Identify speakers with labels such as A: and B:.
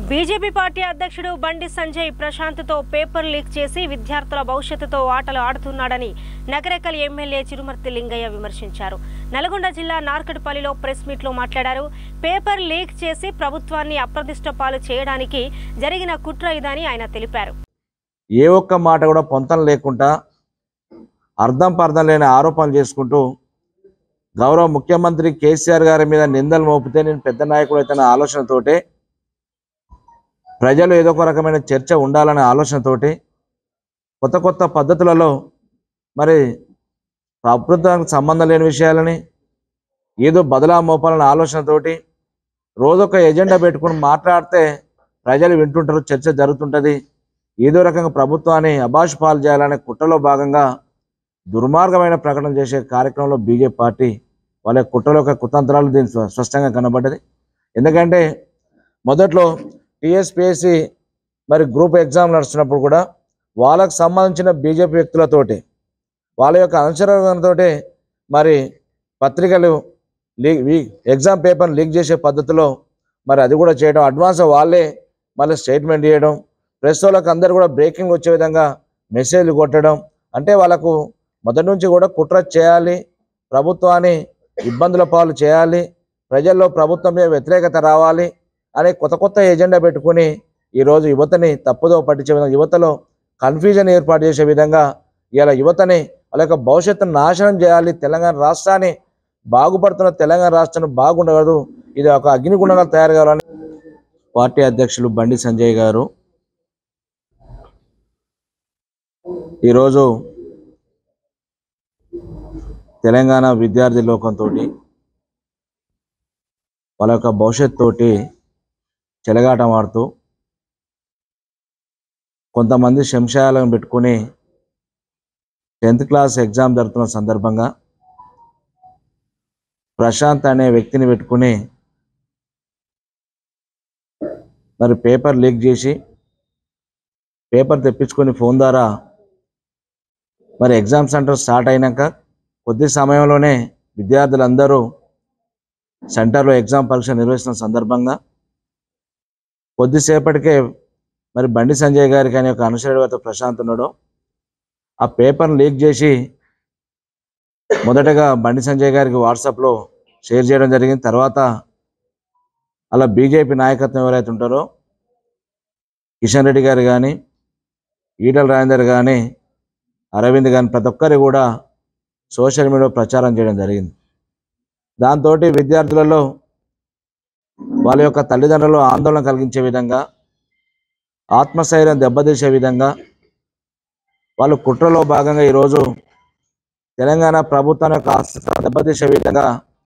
A: BJP party అధ్యక్షుడు బండి Sanjay ప్రశాంత్తో paper leak చేసి విద్యార్థుల భవిష్యత్తుతో ఆటలు ఆడుతున్నాడని నగరేకల్ ఎమ్మెల్యే చిరుమర్తి లింగయ్య విమర్శించారు నల్గొండ జిల్లా నార్కట్పల్లిలో ప్రెస్ మీట్లో మాట్లాడారు పేపర్ లీక్ చేసి ప్రభుత్వాన్ని అప్రదిష్ట పాలు చేయడానికి జరిగిన కుట్ర ఇదని ఆయన తెలిపారు
B: ఏ ఒక్క మాట కూడా పొంతం లేకుండా అర్థం పర్థం లేని ఆరోపణలు చేసుకుంటూ గౌరవ ముఖ్యమంత్రి కేసీఆర్ గారి మీద నిందలు మోపితే నేను పెద్ద నాయకుడు అయితే ఆలోచనతోటే ప్రజలు ఏదో ఒక రకమైన చర్చ ఉండాలనే ఆలోచనతోటి కొత్త కొత్త పద్ధతులలో మరి ప్రభుత్వానికి సంబంధం లేని విషయాలని ఏదో బదలా మోపాలనే ఆలోచనతోటి రోజొక ఎజెండా పెట్టుకుని మాట్లాడితే ప్రజలు వింటుంటారు చర్చ జరుగుతుంటుంది ఏదో రకంగా ప్రభుత్వాన్ని అభాష పాలు చేయాలనే కుట్రలో భాగంగా దుర్మార్గమైన ప్రకటన చేసే కార్యక్రమంలో బీజేపీ పార్టీ వాళ్ళ కుట్రలో యొక్క కుతంత్రాలు దీని స్వ- స్పష్టంగా కనబడ్డది ఎందుకంటే మొదట్లో టీఎస్పిఎస్సి మరి గ్రూప్ ఎగ్జామ్ నడుస్తున్నప్పుడు కూడా వాళ్ళకు సంబంధించిన బీజేపీ వ్యక్తులతోటి వాళ్ళ యొక్క అనుసరణతోటి మరి పత్రికలు లీక్ వీ- ఎగ్జామ్ పేపర్ లీక్ చేసే పద్ధతిలో మరి అది కూడా చేయడం అడ్వాన్స్ వాళ్ళే మళ్ళీ స్టేట్మెంట్ చేయడం ప్రెస్ వాళ్ళకి అందరు కూడా బ్రేకింగ్ వచ్చే విధంగా మెసేజ్లు కొట్టడం అంటే వాళ్ళకు మొదటి నుంచి కూడా కుట్ర చేయాలి ప్రభుత్వాన్ని ఇబ్బందుల పాలు చేయాలి ప్రజల్లో ప్రభుత్వం మీద వ్యతిరేకత రావాలి అనే కొత్త కొత్త ఎజెండా పెట్టుకుని ఈరోజు యువతని తప్పుదో పట్టించే విధంగా యువతలో కన్ఫ్యూజన్ ఏర్పాటు చేసే విధంగా ఇలా యువతని వాళ్ళ యొక్క భవిష్యత్తును నాశనం చేయాలి తెలంగాణ రాష్ట్రాన్ని బాగుపడుతున్న తెలంగాణ రాష్ట్రం బాగుండగలదు ఇది ఒక అగ్నిగుండంగా తయారు కావాలని పార్టీ అధ్యక్షులు బండి సంజయ్ గారు ఈరోజు తెలంగాణ విద్యార్థి లోకంతో వాళ్ళ యొక్క భవిష్యత్ తోటి చెలగాటం ఆడుతూ కొంతమంది శంశాయాలను పెట్టుకుని టెన్త్ క్లాస్ ఎగ్జామ్ జరుగుతున్న సందర్భంగా ప్రశాంత్ అనే వ్యక్తిని పెట్టుకుని మరి పేపర్ లీక్ చేసి పేపర్ తెప్పించుకొని ఫోన్ ద్వారా మరి ఎగ్జామ్ సెంటర్ స్టార్ట్ అయినాక కొద్ది సమయంలోనే విద్యార్థులందరూ సెంటర్లో ఎగ్జామ్ పరీక్ష నిర్వహిస్తున్న సందర్భంగా కొద్దిసేపటికే మరి బండి సంజయ్ గారికి అనే ఒక అనుసరుడు ప్రశాంత్ ఉన్నాడు ఆ పేపర్ని లీక్ చేసి మొదటగా బండి సంజయ్ గారికి వాట్సాప్లో షేర్ చేయడం జరిగింది తర్వాత అలా బీజేపీ నాయకత్వం ఎవరైతే ఉంటారో కిషన్ రెడ్డి గారు కానీ ఈటల రాజేందర్ కానీ అరవింద్ కానీ ప్రతి ఒక్కరు కూడా సోషల్ మీడియా ప్రచారం చేయడం జరిగింది దాంతో విద్యార్థులలో వాళ్ళ యొక్క తల్లిదండ్రులు ఆందోళన కలిగించే విధంగా ఆత్మస్థైర్యం దెబ్బతీసే విధంగా వాళ్ళు కుట్రలో భాగంగా ఈరోజు తెలంగాణ ప్రభుత్వం యొక్క ఆస్తి దెబ్బతీసే విధంగా